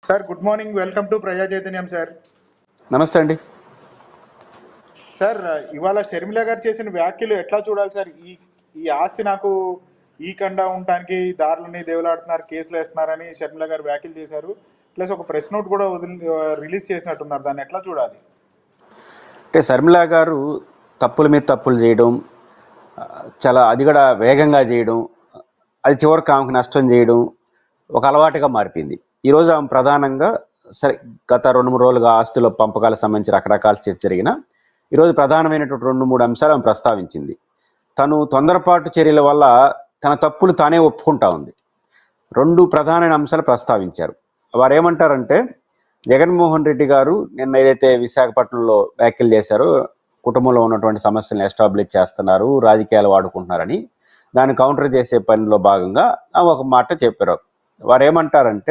sir good morning welcome to Praja Chaitanyam sir నమస్తే అండి sir ఇవాళ షర్మిల గారు చేసిన వ్యాఖ్యలు ఎట్లా చూడాలి సార్ ఈ ఈ ఆస్తి నాకు ఈ కండా ఉండటానికి దారులని దేవులాడుతున్నారు కేసులు వేస్తున్నారని షర్మిల గారు వ్యాఖ్యలు చేశారు ప్లస్ ఒక ప్రెస్ నోట్ కూడా వదిలి రిలీజ్ చేసినట్టున్నారు దాన్ని ఎట్లా చూడాలి అంటే శర్మిల గారు తప్పుల మీద తప్పులు చేయడం ఆ, చాలా అది కూడా వేగంగా చేయడం అది చివరికి ఆమెకు నష్టం చేయడం ఒక అలవాటుగా మారిపోయింది ఈరోజు ఆమె ప్రధానంగా సరే గత రెండు మూడు రోజులుగా ఆస్తుల పంపకాలకు సంబంధించి రకరకాల చర్చ జరిగిన ఈరోజు ప్రధానమైనటువంటి రెండు మూడు అంశాలు ఆమె ప్రస్తావించింది తను తొందరపాటు చర్యల వల్ల తన తప్పులు తానే ఒప్పుకుంటా ఉంది రెండు ప్రధానమైన అంశాలు ప్రస్తావించారు వారు ఏమంటారంటే జగన్మోహన్ రెడ్డి గారు నిన్న ఏదైతే విశాఖపట్నంలో వ్యాఖ్యలు చేశారో కుటుంబంలో ఉన్నటువంటి సమస్యలను ఎస్టాబ్లిష్ చేస్తున్నారు రాజకీయాలు వాడుకుంటున్నారని దాన్ని కౌంటర్ చేసే పనిలో భాగంగా ఆమె ఒక మాట చెప్పారు వారు ఏమంటారంటే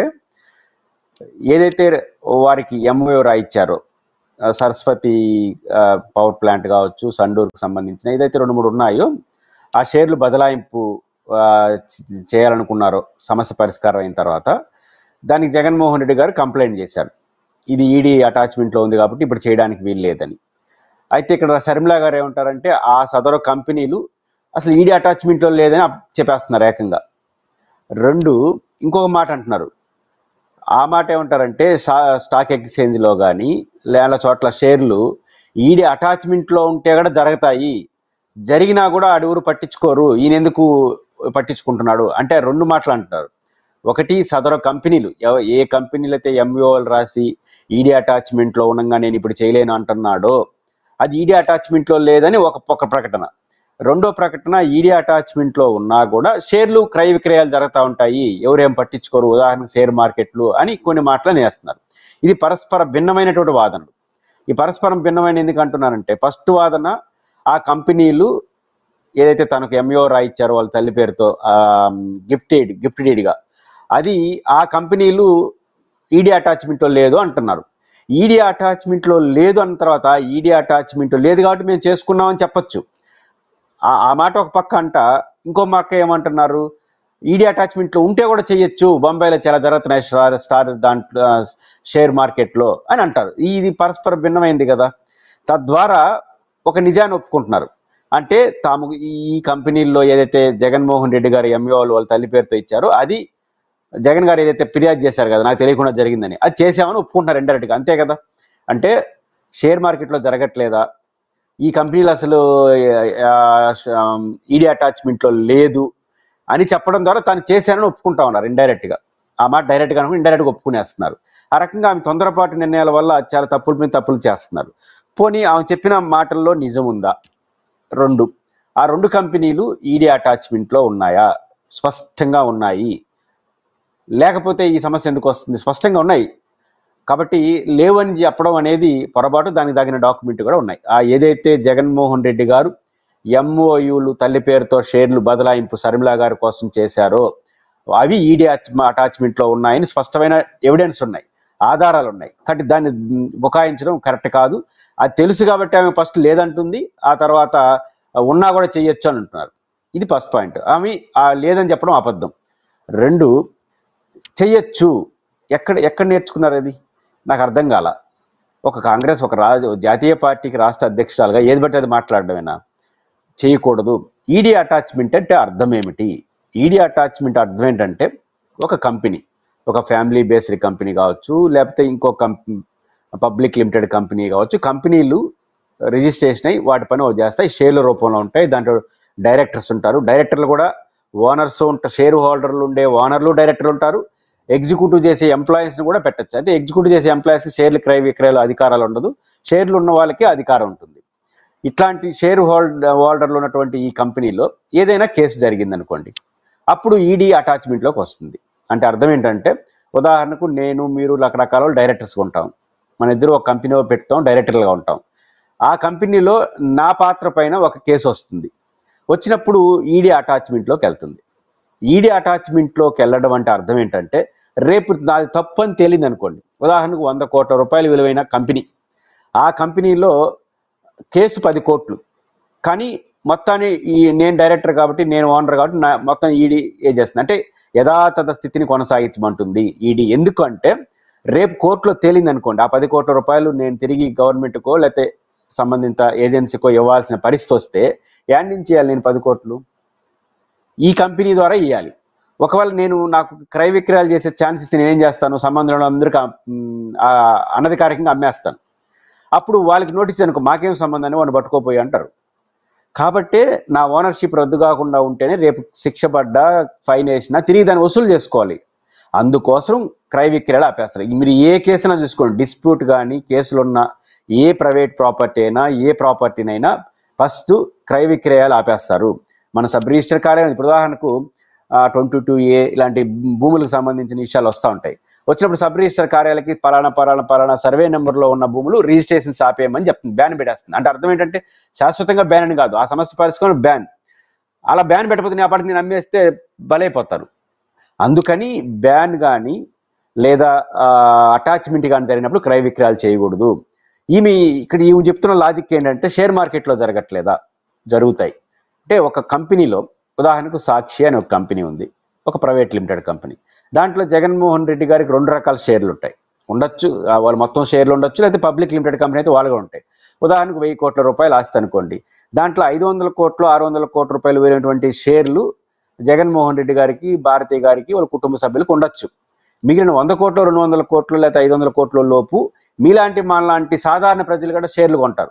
ఏదైతే వారికి ఎంఓ రాయిచ్చారో ఆ, సరస్వతి ఆ, పవర్ ప్లాంట్ కావచ్చు సండూరుకు సంబంధించిన ఏదైతే రెండు మూడు ఉన్నాయో ఆ షేర్లు బదలాయింపు ఆ, చే- చేయాలనుకున్నారో సమస్య పరిష్కారం అయిన తర్వాత దానికి జగన్మోహన్ రెడ్డి గారు కంప్లైంట్ చేశారు ఇది ఈడీ అటాచ్మెంట్లో ఉంది కాబట్టి ఇప్పుడు చేయడానికి వీలు లేదని అయితే ఇక్కడ శర్మిల గారు ఏమంటారంటే ఆ సదరు కంపెనీలు అసలు ఈడీ అటాచ్మెంట్లో లేదని అప్- చెప్పేస్తున్నారు ఏకంగా రెండు ఇంకొక మాట అంటున్నారు ఆ మాట ఏమంటారంటే స్టా- స్టాక్ ఎక్స్చేంజ్లో కానీ లేదా చోట్ల షేర్లు ఈడీ అటాచ్మెంట్లో ఉంటే కూడా జరుగుతాయి జరిగినా కూడా అడుగురు పట్టించుకోరు ఈయన ఎందుకు పట్టించుకుంటున్నాడు అంటే రెండు మాటలు అంటున్నారు ఒకటి సదరు కంపెనీలు ఎవ- ఏ కంపెనీలు అయితే ఎంఓలు రాసి ఈడీ అటాచ్మెంట్లో ఉండగా నేను ఇప్పుడు చేయలేను అంటున్నాడో అది ఈడీ అటాచ్మెంట్లో లేదని ఒక ఒక ప్రకటన రెండో ప్రకటన ఈడీ అటాచ్మెంట్లో ఉన్నా కూడా షేర్లు క్రయ విక్రయాలు జరుగుతూ ఉంటాయి ఎవరేం పట్టించుకోరు ఉదాహరణకు షేర్ మార్కెట్లు అని కొన్ని మాటలు వేస్తున్నారు ఇది పరస్పర భిన్నమైనటువంటి వాదనలు ఈ పరస్పరం భిన్నమైన ఎందుకు అంటున్నానంటే ఫస్ట్ వాదన ఆ కంపెనీలు ఏదైతే తనకు ఎంఓ రాయిచ్చారో వాళ్ళ తల్లి పేరుతో గిఫ్టెడ్ గిఫ్టెడ్గా అది ఆ కంపెనీలు ఈడీ అటాచ్మెంట్లో లేదు అంటున్నారు ఈడీ అటాచ్మెంట్లో లేదు అన్న తర్వాత ఈడీ అటాచ్మెంట్ లేదు కాబట్టి మేము చేసుకున్నామని చెప్పొచ్చు ఆ- ఆ మాట ఒక పక్క అంట ఇంకో పక్క ఏమంటున్నారు ఈడీ అటాచ్మెంట్లో ఉంటే కూడా చేయొచ్చు బొంబాయిలో చాలా జరుగుతున్నాయి స్టార్ స్టార్ దాంట్లో ఆ, షేర్ మార్కెట్లో అని అంటారు ఇది పరస్పర భిన్నమైంది కదా తద్వారా ఒక నిజాన్ని ఒప్పుకుంటున్నారు అంటే తాము ఈ కంపెనీల్లో ఏదైతే జగన్మోహన్ రెడ్డి గారు ఎంఓలు వాళ్ళ తల్లి పేరుతో ఇచ్చారో అది జగన్ గారు ఏదైతే ఫిర్యాదు చేశారు కదా నాకు తెలియకుండా జరిగిందని అది చేసామని ఒప్పుకుంటున్నారు ఇండైరెక్ట్గా అంతే కదా అంటే షేర్ మార్కెట్లో జరగట్లేదా ఈ కంపెనీలు అసలు ఈడీ అటాచ్మెంట్లో లేదు అని చెప్పడం ద్వారా తాను చేశానని ఒప్పుకుంటా ఉన్నారు ఇండైరెక్ట్గా ఆ మాట డైరెక్ట్గా అనుకుని ఇండైరెక్ట్గా ఒప్పుకునేస్తున్నారు ఆ రకంగా ఆమె తొందరపాటు నిర్ణయాల వల్ల చాలా తప్పుల మీద తప్పులు చేస్తున్నారు పోనీ ఆమె చెప్పిన మాటల్లో నిజం ఉందా రెండు ఆ రెండు కంపెనీలు ఈడీ అటాచ్మెంట్లో ఉన్నాయా స్పష్టంగా ఉన్నాయి లేకపోతే ఈ సమస్య ఎందుకు వస్తుంది స్పష్టంగా ఉన్నాయి కాబట్టి లేవని చెప్పడం అనేది పొరపాటు దానికి తగిన డాక్యుమెంట్ కూడా ఉన్నాయి ఆ ఏదైతే జగన్మోహన్ రెడ్డి గారు ఎంఓయులు తల్లి పేరుతో షేర్లు బదలాయింపు శర్మిల గారి కోసం చేశారో అవి ఈడీ అటాచ్మెంట్లో ఉన్నాయని స్పష్టమైన ఎవిడెన్స్ ఉన్నాయి ఆధారాలు ఉన్నాయి కాబట్టి దాన్ని మ్, బుకాయించడం కరెక్ట్ కాదు అది తెలుసు కాబట్టి ఆమె ఫస్ట్ లేదంటుంది ఆ తర్వాత ఉన్నా కూడా చెయ్యొచ్చు అని అంటున్నారు ఇది ఫస్ట్ పాయింట్ ఆమె ఆ లేదని చెప్పడం అబద్ధం రెండు చెయ్యొచ్చు ఎక్కడ ఎక్కడ నేర్చుకున్నారు అది నాకు అర్థం కాల ఒక కాంగ్రెస్ ఒక రాజు జాతీయ పార్టీకి రాష్ట్ర అధ్యక్షురాలుగా ఏది బట్టి అది మాట్లాడడమేనా చేయకూడదు ఈడీ అటాచ్మెంట్ అంటే అర్థం ఏమిటి ఈడీ అటాచ్మెంట్ అర్థం ఏంటంటే ఒక కంపెనీ ఒక ఫ్యామిలీ బేస్డ్ కంపెనీ కావచ్చు లేకపోతే ఇంకో కంపెనీ పబ్లిక్ లిమిటెడ్ కంపెనీ కావచ్చు కంపెనీలు రిజిస్ట్రేషన్ అయ్యి వాటి పని అవి చేస్తాయి షేర్ల రూపంలో ఉంటాయి దాంట్లో డైరెక్టర్స్ ఉంటారు డైరెక్టర్లు కూడా ఓనర్స్ ఉంటారు షేర్ హోల్డర్లు ఉండే ఓనర్లు డైరెక్టర్లు ఉంటారు ఎగ్జిక్యూటివ్ చేసే ఎంప్లాయీస్ని కూడా పెట్టచ్చు అయితే ఎగ్జిక్యూటివ్ చేసే ఎంప్లాయీస్కి షేర్లు క్రయ విక్రయాలు అధికారాలు ఉండదు షేర్లు ఉన్న వాళ్ళకి అధికారం ఉంటుంది ఇట్లాంటి షేర్ హోల్డ్ హోల్డర్లు ఉన్నటువంటి ఈ కంపెనీలో ఏదైనా కేసు జరిగింది అనుకోండి అప్పుడు ఈడీ అటాచ్మెంట్లోకి వస్తుంది అంటే అర్థం ఏంటంటే ఉదాహరణకు నేను మీరు రకరకాల డైరెక్టర్స్గా ఉంటాం మన ఇద్దరు ఒక కంపెనీలో పెడతాం డైరెక్టర్లుగా ఉంటాం ఆ కంపెనీలో నా పాత్ర పైన ఒక కేసు వస్తుంది వచ్చినప్పుడు ఈడీ అటాచ్మెంట్లోకి వెళ్తుంది ఈడీ అటాచ్మెంట్లోకి వెళ్ళడం అంటే అర్థం ఏంటంటే రేపు నాది తప్పు అని తేలింది అనుకోండి ఉదాహరణకు వంద కోట్ల రూపాయలు విలువైన కంపెనీ ఆ కంపెనీలో కేసు పది కోట్లు కానీ మొత్తాన్ని ఈ నేను డైరెక్టర్ కాబట్టి నేను ఓనర్ కాబట్టి నా మొత్తం ఈడీ ఏ చేస్తుంది అంటే యథాతథ స్థితిని కొనసాగించమంటుంది ఈడీ ఎందుకు అంటే రేపు కోర్టులో తేలింది అనుకోండి ఆ పది కోట్ల రూపాయలు నేను తిరిగి గవర్నమెంట్కో లేకపోతే సంబంధిత ఏజెన్సీకో ఇవ్వాల్సిన పరిస్థితి వస్తే యాడ్ నుంచి ఇవ్వాలి నేను పది కోట్లు ఈ కంపెనీ ద్వారా ఇవ్వాలి ఒకవేళ నేను నాకు క్రయ విక్రయాలు చేసే ఛాన్స్ ఇస్తే నేనేం చేస్తాను సంబంధంలో అందరికీ మ్, ఆ, అనధికారికంగా అమ్మేస్తాను అప్పుడు వాళ్ళకి నోటీస్ అనుకో మాకేం సంబంధం అని వాళ్ళు పట్టుకోపోయి అంటారు కాబట్టే నా ఓనర్షిప్ రద్దు కాకుండా ఉంటేనే రేపు శిక్ష పడ్డా ఫైన్ వేసినా తిరిగి దాన్ని వసూలు చేసుకోవాలి అందుకోసం క్రయ విక్రయాలు ఆపేస్తారు మీరు ఏ కేసునా చూసుకోండి డిస్ప్యూట్ కానీ కేసులు ఉన్న ఏ ప్రైవేట్ ప్రాపర్టీ అయినా ఏ ప్రాపర్టీనైనా ఫస్ట్ క్రయ విక్రయాలు ఆపేస్తారు మన సబ్ రిజిస్టర్ కార్యాలయం ఇప్పుడు ఉదాహరణకు ట్వంటీ టూ ఏ ఇలాంటి భూములకు సంబంధించిన విషయాలు వస్తూ ఉంటాయి వచ్చినప్పుడు సబ్ రిజిస్టర్ కార్యాలయకి పలానా పలానా పలానా సర్వే నెంబర్లో ఉన్న భూములు రిజిస్ట్రేషన్స్ ఆపేయమని చెప్తుంది బ్యాన్ పెట్టేస్తుంది అంటే అర్థం ఏంటంటే శాశ్వతంగా బ్యాన్ అని కాదు ఆ సమస్య పరిష్కారం బ్యాన్ అలా బ్యాన్ పెట్టకపోతే నేను అప్పటికి నేను అమ్మేస్తే బలైపోతాను అందుకని బ్యాన్ కానీ లేదా అటాచ్మెంట్ కానీ జరిగినప్పుడు క్రయ విక్రయాలు చేయకూడదు ఈమె ఇక్కడ ఈమె చెప్తున్న లాజిక్ ఏంటంటే షేర్ మార్కెట్లో జరగట్లేదా జరుగుతాయి అంటే ఒక కంపెనీలో ఉదాహరణకు సాక్షి అనే ఒక కంపెనీ ఉంది ఒక ప్రైవేట్ లిమిటెడ్ కంపెనీ దాంట్లో జగన్మోహన్ రెడ్డి గారికి రెండు రకాల షేర్లు ఉంటాయి ఉండొచ్చు ఆ, వాళ్ళు మొత్తం షేర్లు ఉండొచ్చు లేకపోతే పబ్లిక్ లిమిటెడ్ కంపెనీ అయితే వాళ్ళు కూడా ఉంటాయి ఉదాహరణకు వెయ్యి కోట్ల రూపాయలు ఆస్తి అనుకోండి దాంట్లో ఐదు వందల కోట్లు ఆరు వందల కోట్ల రూపాయలు వేరేటువంటి షేర్లు జగన్మోహన్ రెడ్డి గారికి భారతి గారికి వాళ్ళ కుటుంబ సభ్యులకు ఉండొచ్చు మిగిలిన వంద కోట్లు రెండు వందల కోట్లు లేకపోతే ఐదు వందల కోట్ల లోపు మీలాంటి మనలాంటి సాధారణ ప్రజలు కూడా షేర్లు కొంటారు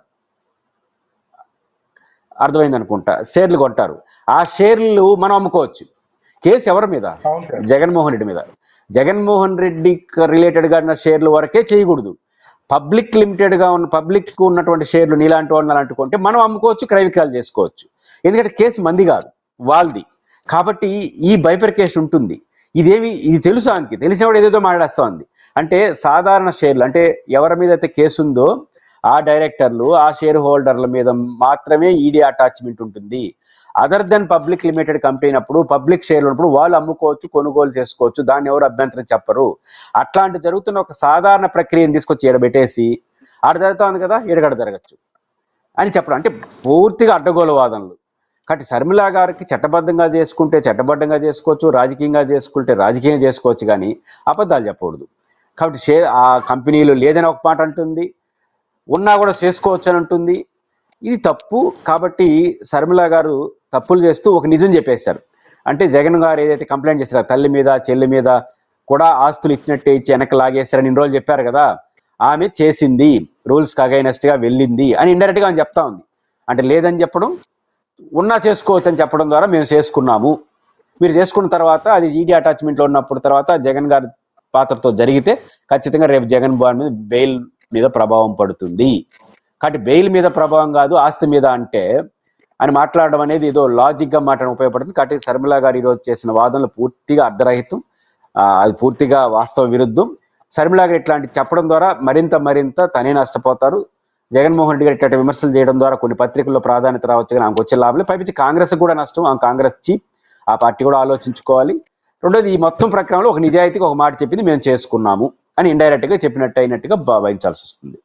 అర్థమైంది అనుకుంటా షేర్లు కొంటారు ఆ షేర్లు మనం అమ్ముకోవచ్చు కేసు ఎవరి మీద అవును సార్ జగన్మోహన్ రెడ్డి మీద జగన్మోహన్ రెడ్డి రిలేటెడ్ గా ఉన్న షేర్లు వరకే చేయకూడదు పబ్లిక్ లిమిటెడ్ గా ఉన్న పబ్లిక్ కు ఉన్నటువంటి షేర్లు నీలాంటి వాళ్ళు అలాంటి కొంటే మనం అమ్ముకోవచ్చు క్రయ విక్రయాలు చేసుకోవచ్చు ఎందుకంటే కేసు మంది కాదు వాళ్ళది కాబట్టి ఈ బైపర్కేషన్ ఉంటుంది ఇదేమి ఇది తెలుసు ఆయనకి తెలిసినవాడు ఏదేదో మాట్లాడేస్తా ఉంది అంటే సాధారణ షేర్లు అంటే ఎవరి మీద అయితే కేసు ఉందో ఆ డైరెక్టర్లు ఆ షేర్ హోల్డర్ల మీద మాత్రమే ఈడీ అటాచ్మెంట్ ఉంటుంది other than public limited company అయినప్పుడు పబ్లిక్ షేర్లు ఉన్నప్పుడు వాళ్ళు అమ్ముకోవచ్చు కొనుగోలు చేసుకోవచ్చు దాన్ని ఎవరు అభ్యంతరం చెప్పరు అట్లాంటి జరుగుతున్న ఒక సాధారణ ప్రక్రియను తీసుకొచ్చి ఈడబెట్టేసి ఆడ జరుగుతుంది కదా ఈడగడ జరగచ్చు అని చెప్పడం అంటే పూర్తిగా అడ్డగోలు వాదనలు కాబట్టి శర్మిల గారికి చట్టబద్ధంగా చేసుకుంటే చట్టబద్ధంగా చేసుకోవచ్చు రాజకీయంగా చేసుకుంటే రాజకీయంగా చేసుకోవచ్చు కానీ అబద్ధాలు చెప్పకూడదు కాబట్టి షేర్ ఆ కంపెనీలు లేదని ఒక మాట అంటుంది ఉన్నా కూడా చేసుకోవచ్చు అని అంటుంది ఇది తప్పు కాబట్టి శర్మిల గారు తప్పులు చేస్తూ ఒక నిజం చెప్పేశారు అంటే జగన్ గారు ఏదైతే కంప్లైంట్ చేశారో తల్లి మీద చెల్లి మీద కూడా ఆస్తులు ఇచ్చినట్టే ఇచ్చి వెనక్కి లాగేశారని ఇన్ని రోజులు చెప్పారు కదా ఆమె చేసింది రూల్స్కి అగైనెస్ట్ గా వెళ్ళింది అని ఇండైరెక్ట్ గా ఆమె చెప్తా ఉంది అంటే లేదని చెప్పడం ఉన్నా చేసుకోవచ్చు అని చెప్పడం ద్వారా మేము చేసుకున్నాము మీరు చేసుకున్న తర్వాత అది ఈడీ అటాచ్మెంట్ లో ఉన్నప్పుడు తర్వాత జగన్ గారి పాత్రతో జరిగితే ఖచ్చితంగా రేపు జగన్ బాబు మీద బెయిల్ మీద ప్రభావం పడుతుంది కాబట్టి బెయిల్ మీద ప్రభావం కాదు ఆస్తి మీద అంటే అని మాట్లాడడం అనేది ఏదో లాజిక్ గా మాట్లాడడం ఉపయోగపడుతుంది కాబట్టి శర్మిల గారు ఈరోజు చేసిన వాదనలు పూర్తిగా అర్ధరహితం ఆ, అది పూర్తిగా వాస్తవ విరుద్ధం శర్మిల గారు ఇట్లాంటి చెప్పడం ద్వారా మరింత మరింత తనే నష్టపోతారు జగన్మోహన్ రెడ్డి గారు ఇట్లాంటి విమర్శలు చేయడం ద్వారా కొన్ని పత్రికల్లో ప్రాధాన్యత రావచ్చు కానీ ఆమెకు వచ్చే లాభాలు పైపించి కాంగ్రెస్ కూడా నష్టం ఆ కాంగ్రెస్ చీఫ్ ఆ పార్టీ కూడా ఆలోచించుకోవాలి రెండోది ఈ మొత్తం ప్రక్రియలో ఒక నిజాయితీగా ఒక మాట చెప్పింది మేము చేసుకున్నాము అని ఇండైరెక్ట్ గా చెప్పినట్టు అయినట్టుగా భావించాల్సి వస్తుంది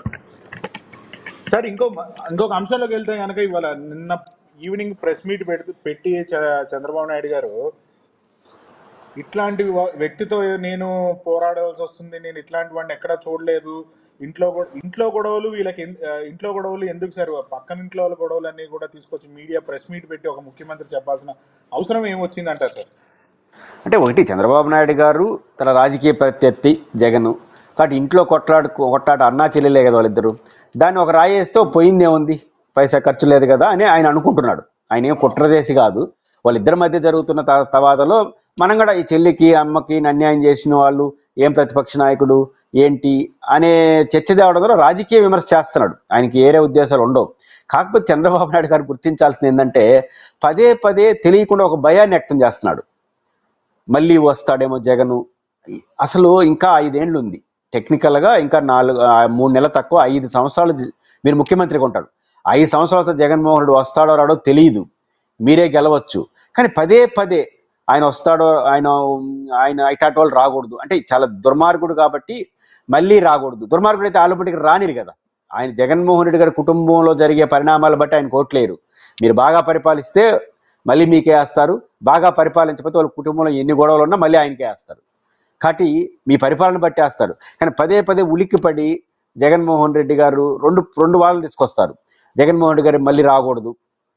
సార్ ఇంకో ఇంకొక అంశంలోకి వెళ్తే కనుక ఇవాళ నిన్న ఈవినింగ్ ప్రెస్ మీట్ పెడుతూ పెట్టి చ- చంద్రబాబు నాయుడు గారు ఇట్లాంటి వా- వ్యక్తితో నేను పోరాడాల్సి వస్తుంది నేను ఇట్లాంటి వాడిని ఎక్కడా చూడలేదు ఇంట్లో కూడా ఇంట్లో గొడవలు వీళ్ళకి ఎన్- ఆ, ఇంట్లో గొడవలు ఎందుకు సార్ పక్కన ఇంట్లో వాళ్ళ గొడవలు అన్ని కూడా తీసుకొచ్చి మీడియా ప్రెస్ మీట్ పెట్టి ఒక ముఖ్యమంత్రి చెప్పాల్సిన అవసరం ఏమొచ్చిందంటారు సార్ అంటే ఒకటి చంద్రబాబు నాయుడు గారు తన రాజకీయ ప్రత్యర్థి జగన్ కాబట్టి ఇంట్లో కొట్లాడు కొట్లాట అన్నా చెల్లెలే కదా వాళ్ళిద్దరు దాన్ని ఒక రాయి వేస్తే పోయిందే ఉంది పైసా ఖర్చు లేదు కదా అని ఆయన అనుకుంటున్నాడు ఆయన ఏం కుట్ర చేసి కాదు వాళ్ళిద్దరి మధ్య జరుగుతున్న త- తవాదలో మనం కూడా ఈ చెల్లికి అమ్మకి అన్యాయం చేసిన వాళ్ళు ఏం ప్రతిపక్ష నాయకుడు ఏంటి అనే చర్చ తేవడం ద్వారా రాజకీయ విమర్శ చేస్తున్నాడు ఆయనకి ఏరే ఉద్దేశాలు ఉండవు కాకపోతే చంద్రబాబు నాయుడు గారు గుర్తించాల్సింది ఏంటంటే పదే పదే తెలియకుండా ఒక భయాన్ని వ్యక్తం చేస్తున్నాడు మళ్ళీ వస్తాడేమో జగను అసలు ఇంకా ఐదేండ్లు ఉంది టెక్నికల్గా ఇంకా నాలుగు ఆ, మూడు నెలలు తక్కువ ఐదు సంవత్సరాలు జ- మీరు ముఖ్యమంత్రిగా ఉంటాడు ఐదు సంవత్సరాలతో జగన్మోహన్ రెడ్డి వస్తాడో రాడో తెలియదు మీరే గెలవచ్చు కానీ పదే పదే ఆయన వస్తాడో ఆయన ఆయన ఇటాటి వాళ్ళు రాకూడదు అంటే చాలా దుర్మార్గుడు కాబట్టి మళ్ళీ రాకూడదు దుర్మార్గుడు అయితే ఆలోపటికి రానిరు కదా ఆయన జగన్మోహన్ రెడ్డి గారి కుటుంబంలో జరిగే పరిణామాలు బట్టి ఆయన కోట్లేరు మీరు బాగా పరిపాలిస్తే మళ్ళీ మీకే వేస్తారు బాగా పరిపాలించకపోతే వాళ్ళ కుటుంబంలో ఎన్ని గొడవలు ఉన్నా మళ్ళీ ఆయనకే వేస్తారు కాబట్టి మీ పరిపాలన బట్టేస్తారు కానీ పదే పదే ఉలిక్కిపడి జగన్మోహన్ రెడ్డి గారు రెండు రెండు వాళ్ళని తీసుకొస్తారు జగన్మోహన్ రెడ్డి గారు మళ్ళీ రాకూడదు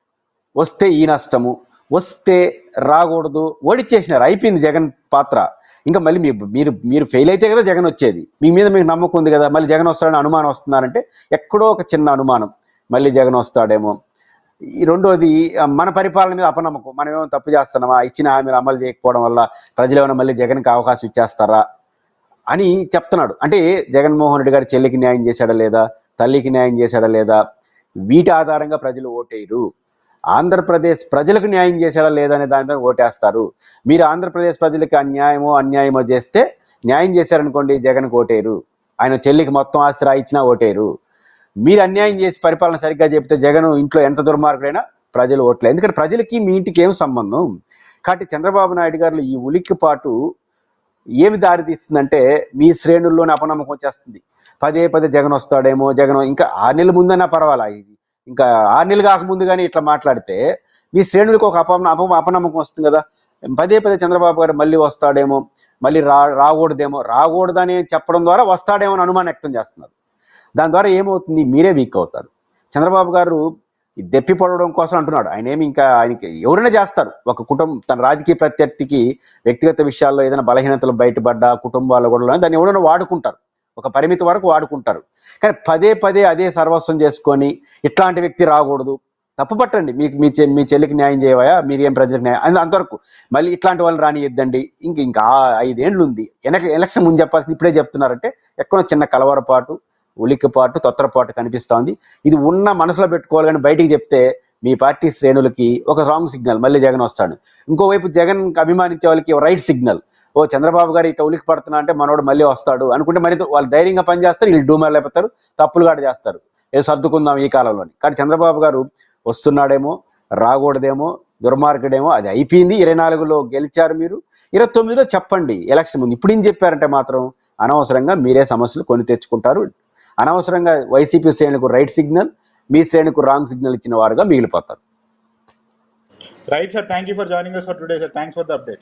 వస్తే ఈ నష్టము వస్తే రాకూడదు ఓడిచ్చేసినారు అయిపోయింది జగన్ పాత్ర ఇంకా మళ్ళీ మీ మీరు మీరు ఫెయిల్ అయితే కదా జగన్ వచ్చేది మీ మీద మీకు నమ్మకం ఉంది కదా మళ్ళీ జగన్ వస్తాడని అనుమానం వస్తున్నారంటే ఎక్కడో ఒక చిన్న అనుమానం మళ్ళీ జగన్ వస్తాడేమో ఈ రెండోది ఆ, మన పరిపాలన మీద అపనమ్మకం మనం ఏమైనా తప్పు చేస్తున్నామా ఇచ్చిన హామీలు అమలు చేయకపోవడం వల్ల ప్రజలు ఏమైనా మళ్ళీ జగన్కి అవకాశం ఇచ్చేస్తారా అని చెప్తున్నాడు అంటే జగన్మోహన్ రెడ్డి గారి చెల్లికి న్యాయం చేశాడా లేదా తల్లికి న్యాయం చేశాడా లేదా వీటి ఆధారంగా ప్రజలు ఓటేయరు ఆంధ్రప్రదేశ్ ప్రజలకు న్యాయం చేశాడా లేదా అనే దానిపై ఓటేస్తారు మీరు ఆంధ్రప్రదేశ్ ప్రజలకి అన్యాయమో అన్యాయమో చేస్తే న్యాయం చేశారనుకోండి జగన్కి ఓటేయరు ఆయన చెల్లికి మొత్తం ఆస్తి రాయించినా ఓటేయరు మీరు అన్యాయం చేసి పరిపాలన సరిగ్గా చెప్తే జగన్ ఇంట్లో ఎంత దుర్మార్గుడైనా ప్రజలు ఓట్లేదు ఎందుకంటే ప్రజలకి మీ ఇంటికి ఏం సంబంధం కాబట్టి చంద్రబాబు నాయుడు గారు ఈ ఉలిక్కిపాటు ఏమి దారి తీస్తుందంటే మీ శ్రేణుల్లోనే అపనమ్మకం వచ్చేస్తుంది పదే పదే జగన్ వస్తాడేమో జగన్ ఇంకా ఆరు నెలల ముందన్నా పర్వాలా ఇది ఇంకా ఆరు నెలలు కాకముందు కానీ ఇట్లా మాట్లాడితే మీ శ్రేణులకు ఒక అప అప అపనమ్మకం వస్తుంది కదా పదే పదే చంద్రబాబు గారు మళ్ళీ వస్తాడేమో మళ్ళీ రా రాకూడదేమో రాకూడదని చెప్పడం ద్వారా వస్తాడేమో అని అనుమానం వ్యక్తం చేస్తున్నారు దాని ద్వారా ఏమవుతుంది మీరే వీక్ అవుతారు చంద్రబాబు గారు ఈ దెప్పి పడడం కోసం అంటున్నాడు ఆయన ఏమి ఇంకా ఆయనకి ఎవరైనా చేస్తారు ఒక కుటుంబం తన రాజకీయ ప్రత్యర్థికి వ్యక్తిగత విషయాల్లో ఏదైనా బలహీనతలు బయటపడ్డా కుటుంబాల గొడవలు దాన్ని ఎవరైనా వాడుకుంటారు ఒక పరిమితి వరకు వాడుకుంటారు కానీ పదే పదే అదే సర్వస్వం చేసుకొని ఇట్లాంటి వ్యక్తి రాకూడదు తప్పు పట్టండి మీకు మీ చె- మీ చెల్లికి న్యాయం చేయవా మీరు ఏం ప్రజలకు న్యాయం అంత- అంతవరకు మళ్ళీ ఇట్లాంటి వాళ్ళని రానియద్దండి ఇంక ఇంకా ఆ- ఐదేండ్లు ఉంది ఎనక ఎలక్షన్ ముందు చెప్పాల్సింది ఇప్పుడే చెప్తున్నారంటే ఎక్కడో చిన్న కలవరపాటు ఉలిక్కిపాటు తొత్తరపాటు కనిపిస్తోంది ఇది ఉన్న మనసులో పెట్టుకోవాలి కానీ బయటికి చెప్తే మీ పార్టీ శ్రేణులకి ఒక రాంగ్ సిగ్నల్ మళ్ళీ జగన్ వస్తాడు ఇంకోవైపు జగన్ అభిమానించే వాళ్ళకి రైట్ సిగ్నల్ ఓ చంద్రబాబు గారు ఇట్లా ఉలికి పడుతున్నా అంటే మనోడు మళ్ళీ వస్తాడు అనుకుంటే మరి వాళ్ళు ధైర్యంగా పనిచేస్తారు వీళ్ళు డూమర్ లేకపోతారు తప్పులు కాడ చేస్తారు ఏదో సర్దుకుందాం ఈ కాలంలోని కానీ చంద్రబాబు గారు వస్తున్నాడేమో రాకూడదేమో దుర్మార్గుడేమో అది అయిపోయింది ఇరవై నాలుగులో గెలిచారు మీరు ఇరవై తొమ్మిదిలో చెప్పండి ఎలక్షన్ ముందు ఇప్పుడు ఏం చెప్పారంటే మాత్రం అనవసరంగా మీరే సమస్యలు కొని తెచ్చుకుంటారు అనవసరంగా వైసీపీ శ్రేణులకు రైట్ సిగ్నల్ మీ శ్రేణుకు రాంగ్ సిగ్నల్ ఇచ్చిన వారుగా మిగిలిపోతారు right sir thank you for joining us for today sir thanks for the update